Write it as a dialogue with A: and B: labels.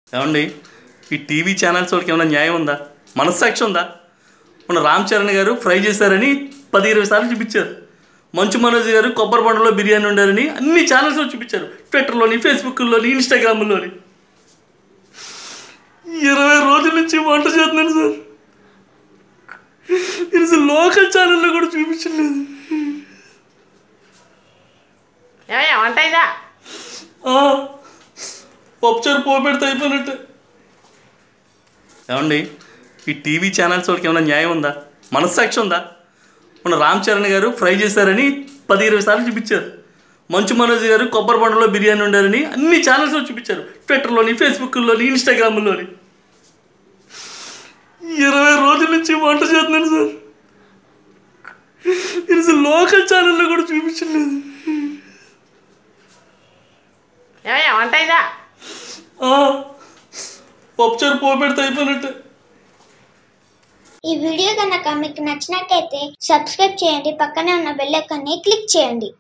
A: ఏమండి ఈ TV channels వాళ్ళకి ఏమైనా న్యాయం ఉందా మనస్సాక్షి ఉందా మన రామ్ చరణ్ గారు ఫ్రై చేశారని పది ఇరవై సార్లు చూపించారు మంచు మనోజ్ గారు కొబ్బరి బండలో బిర్యానీ ఉండారని అన్ని ఛానల్స్లో చూపించారు ట్విట్టర్లోని ఫేస్బుక్లోని ఇన్స్టాగ్రామ్లోని ఇరవై రోజుల నుంచి వంట చేస్తున్నాను సార్ ఇది అసలు లోకల్ ఛానల్లో కూడా చూపించలేదు
B: ఏమయ్యా వంట అయిందా
A: ఆ, పప్పుచారు పోపెడితే అయిపోయినట్టే ఏమండి ఈ టీవీ ఛానల్స్ వాళ్ళకి ఏమైనా న్యాయం ఉందా మనస్సాక్షి ఉందా మన రామ్ చరణ్ గారు ఫ్రై చేశారని పది ఇరవై సార్లు చూపించారు మంచు మనోజ్ గారు కొబ్బరి బండలో బిర్యానీ ఉండారని అన్ని ఛానల్స్లో చూపించారు ట్విట్టర్లోని ఫేస్బుక్లోని ఇన్స్టాగ్రామ్లోని ఇరవై రోజుల నుంచి వంట చేస్తున్నాను సార్ ఇది అసలు లోకల్ ఛానల్లో కూడా చూపించలేదు
B: ఏమయ్యా వంట అయిందా
A: ఆ, పప్పుచారు పోపెడితే అయిపోయినట్టే
C: ఈ వీడియో కనుక మీకు నచ్చినట్టయితే సబ్స్క్రైబ్ చేయండి పక్కనే ఉన్న బెల్ ఐకాన్ని క్లిక్ చేయండి